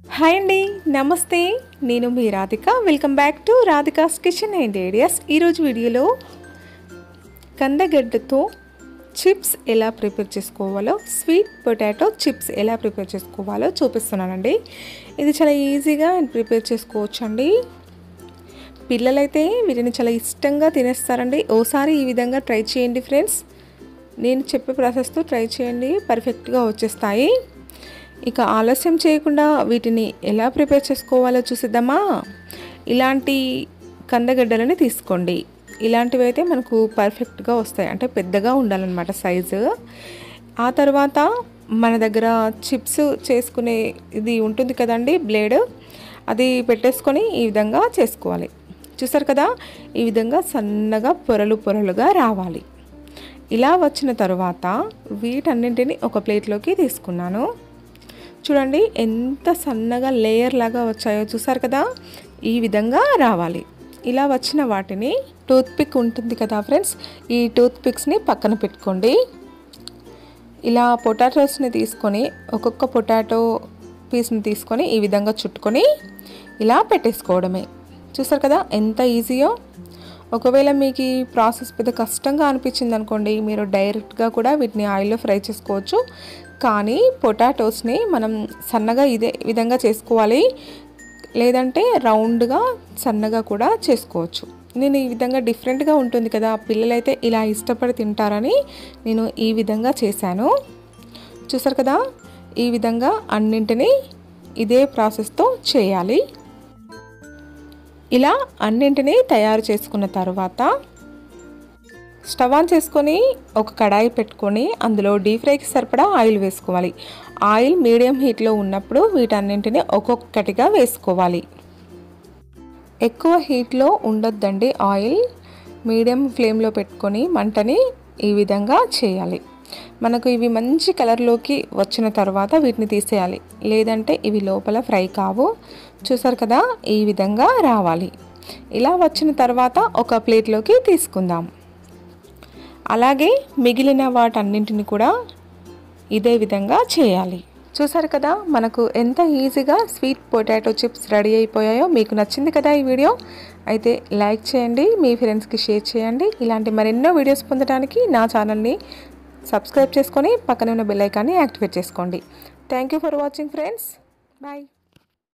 hi అండి నమస్తే నేను మీ Radhika welcome back to Radhika's kitchen and ideas ఈరోజు వీడియోలో కందగడ్డతో చిప్స్ ఎలా ప్రిపేర్ చేసుకోవాలో స్వీట్ పొటాటో చిప్స్ ఎలా ప్రిపేర్ చేసుకోవాలో చూపిస్తున్నానండి ఇది చాలా ఈజీగా ప్రిపేర్ చేసుకోవచ్చు అండి పిల్లలైతే వీటిని చాలా ఇష్టంగా తినేస్తారండి ఓసారి ఈ విధంగా ట్రై చేయండి ఫ్రెండ్స్ నేను చెప్పే ప్రాసెస్తో ట్రై చేయండి పర్ఫెక్ట్గా వచ్చేస్తాయి ఇక ఆలస్యం చేయకుండా వీటిని ఎలా ప్రిపేర్ చేసుకోవాలో చూసిద్దామా ఇలాంటి కందగడ్డలని తీసుకోండి ఇలాంటివి అయితే మనకు పర్ఫెక్ట్గా వస్తాయి అంటే పెద్దగా ఉండాలన్నమాట సైజు ఆ తర్వాత మన దగ్గర చిప్స్ చేసుకునే ఇది ఉంటుంది కదండి బ్లేడ్ అది పెట్టేసుకొని ఈ విధంగా చేసుకోవాలి చూసారు కదా ఈ విధంగా సన్నగా పొరలు పొరలుగా రావాలి ఇలా వచ్చిన తర్వాత వీటన్నింటిని ఒక ప్లేట్లోకి తీసుకున్నాను చూడండి ఎంత సన్నగా లేయర్ లాగా వచ్చాయో చూసారు కదా ఈ విధంగా రావాలి ఇలా వచ్చిన వాటిని టూత్ పిక్ ఉంటుంది కదా ఫ్రెండ్స్ ఈ టూత్ పిక్స్ని పక్కన పెట్టుకోండి ఇలా పొటాటోస్ని తీసుకొని ఒక్కొక్క పొటాటో పీస్ని తీసుకొని ఈ విధంగా చుట్టుకొని ఇలా పెట్టేసుకోవడమే చూసారు కదా ఎంత ఈజీయో ఒకవేళ మీకు ఈ ప్రాసెస్ పెద్ద కష్టంగా అనిపించింది అనుకోండి మీరు డైరెక్ట్గా కూడా వీటిని ఆయిల్లో ఫ్రై చేసుకోవచ్చు కానీ పొటాటోస్ని మనం సన్నగా ఇదే విధంగా చేసుకోవాలి లేదంటే రౌండ్గా సన్నగా కూడా చేసుకోవచ్చు నేను ఈ విధంగా డిఫరెంట్గా ఉంటుంది కదా పిల్లలైతే ఇలా ఇష్టపడి తింటారని నేను ఈ విధంగా చేశాను చూసారు కదా ఈ విధంగా అన్నింటినీ ఇదే ప్రాసెస్తో చేయాలి ఇలా అన్నింటినీ తయారు చేసుకున్న తర్వాత స్టవ్ ఆన్ చేసుకొని ఒక కడాయి పెట్టుకొని అందులో డీప్ ఫ్రైకి సరిపడా ఆయిల్ వేసుకోవాలి ఆయిల్ మీడియం హీట్లో ఉన్నప్పుడు వీటన్నింటినీ ఒక్కొక్కటిగా వేసుకోవాలి ఎక్కువ హీట్లో ఉండొద్దండి ఆయిల్ మీడియం ఫ్లేమ్లో పెట్టుకొని మంటని ఈ విధంగా చేయాలి మనకు ఇవి మంచి కలర్లోకి వచ్చిన తర్వాత వీటిని తీసేయాలి లేదంటే ఇవి లోపల ఫ్రై కావు చూసారు కదా ఈ విధంగా రావాలి ఇలా వచ్చిన తర్వాత ఒక ప్లేట్లోకి తీసుకుందాం అలాగే మిగిలిన వాటన్నింటిని కూడా ఇదే విధంగా చేయాలి చూసారు కదా మనకు ఎంత ఈజీగా స్వీట్ పొటాటో చిప్స్ రెడీ అయిపోయాయో మీకు నచ్చింది కదా ఈ వీడియో అయితే లైక్ చేయండి మీ ఫ్రెండ్స్కి షేర్ చేయండి ఇలాంటి మరెన్నో వీడియోస్ పొందడానికి నా ఛానల్ని సబ్స్క్రైబ్ చేసుకొని పక్కనే ఉన్న బెల్ ఐకాన్ని యాక్టివేట్ చేసుకోండి thank you for watching friends bye